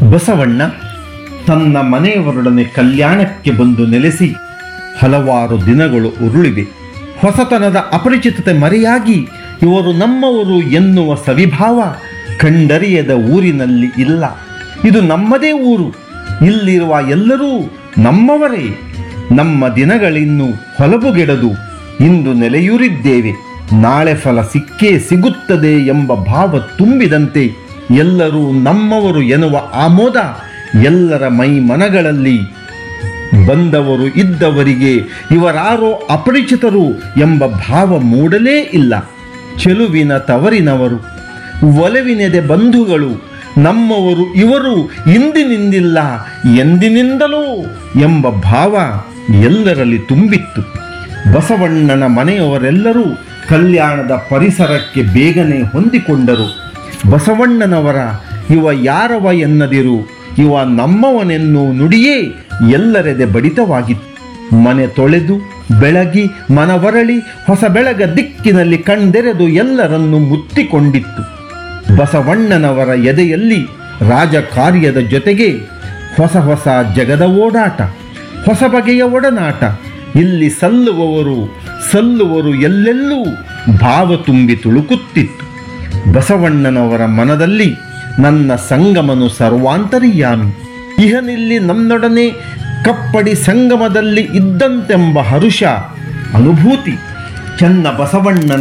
ಬಸವಣ್ಣ ತನ್ನ ಮನೆಯವರೊಡನೆ ಕಲ್ಯಾಣಕ್ಕೆ ಬಂದು ನೆಲೆಸಿ ಹಲವಾರು ದಿನಗಳು ಉರುಳಿವೆ ಹೊಸತನದ ಅಪರಿಚಿತತೆ ಮರೆಯಾಗಿ ಇವರು ನಮ್ಮವರು ಎನ್ನುವ ಸವಿಭಾವ ಕಂಡರಿಯದ ಊರಿನಲ್ಲಿ ಇಲ್ಲ ಇದು ನಮ್ಮದೇ ಊರು ಇಲ್ಲಿರುವ ಎಲ್ಲರೂ ನಮ್ಮವರೇ ನಮ್ಮ ದಿನಗಳಿನ್ನು ಹೊಲಬುಗೆಡದು ಇಂದು ನೆಲೆಯೂರಿದ್ದೇವೆ ನಾಳೆ ಫಲ ಸಿಕ್ಕೇ ಸಿಗುತ್ತದೆ ಎಂಬ ಭಾವ ತುಂಬಿದಂತೆ ಎಲ್ಲರೂ ನಮ್ಮವರು ಎನ್ನುವ ಆಮೋದ ಎಲ್ಲರ ಮೈ ಮನಗಳಲ್ಲಿ ಬಂದವರು ಇದ್ದವರಿಗೆ ಇವರಾರೋ ಅಪರಿಚಿತರು ಎಂಬ ಭಾವ ಮೂಡಲೇ ಇಲ್ಲ ಚೆಲುವಿನ ತವರಿನವರು ಒಲವಿನೆದೆ ಬಂಧುಗಳು ನಮ್ಮವರು ಇವರು ಇಂದಿನಿಂದಿಲ್ಲ ಎಂದಿನಿಂದಲೂ ಎಂಬ ಭಾವ ಎಲ್ಲರಲ್ಲಿ ತುಂಬಿತ್ತು ಬಸವಣ್ಣನ ಮನೆಯವರೆಲ್ಲರೂ ಕಲ್ಯಾಣದ ಪರಿಸರಕ್ಕೆ ಬೇಗನೆ ಹೊಂದಿಕೊಂಡರು ಬಸವಣ್ಣನವರ ಇವ ಯಾರವ ಎನ್ನದಿರು ಇವ ನಮ್ಮವನೆನ್ನು ನುಡಿಯೇ ಎಲ್ಲರೆದೆ ಬಡಿತವಾಗಿತ್ತು ಮನೆ ತೊಳೆದು ಬೆಳಗಿ ಮನವರಳಿ ಹೊಸ ಬೆಳಗ ದಿಕ್ಕಿನಲ್ಲಿ ಕಣ್ದೆರೆದು ಎಲ್ಲರನ್ನು ಮುತ್ತಿಕೊಂಡಿತ್ತು ಬಸವಣ್ಣನವರ ಎದೆಯಲ್ಲಿ ರಾಜಕಾರ್ಯದ ಜೊತೆಗೆ ಹೊಸ ಹೊಸ ಜಗದ ಓಡಾಟ ಹೊಸ ಬಗೆಯ ಒಡನಾಟ ಇಲ್ಲಿ ಸಲ್ಲುವವರು ಸಲ್ಲುವರು ಎಲ್ಲೆಲ್ಲೂ ಭಾವ ತುಂಬಿ ತುಳುಕುತ್ತಿತ್ತು ಬಸವಣ್ಣನವರ ಮನದಲ್ಲಿ ನನ್ನ ಸಂಗಮನು ಸರ್ವಾಂತರ್ಯಾಮಿ ಇಹನಿಲ್ಲಿ ನನ್ನೊಡನೆ ಕಪ್ಪಡಿ ಸಂಗಮದಲ್ಲಿ ಇದ್ದಂತೆಂಬ ಹರುಷ ಅನುಭೂತಿ ಚೆನ್ನ ಬಸವಣ್ಣನ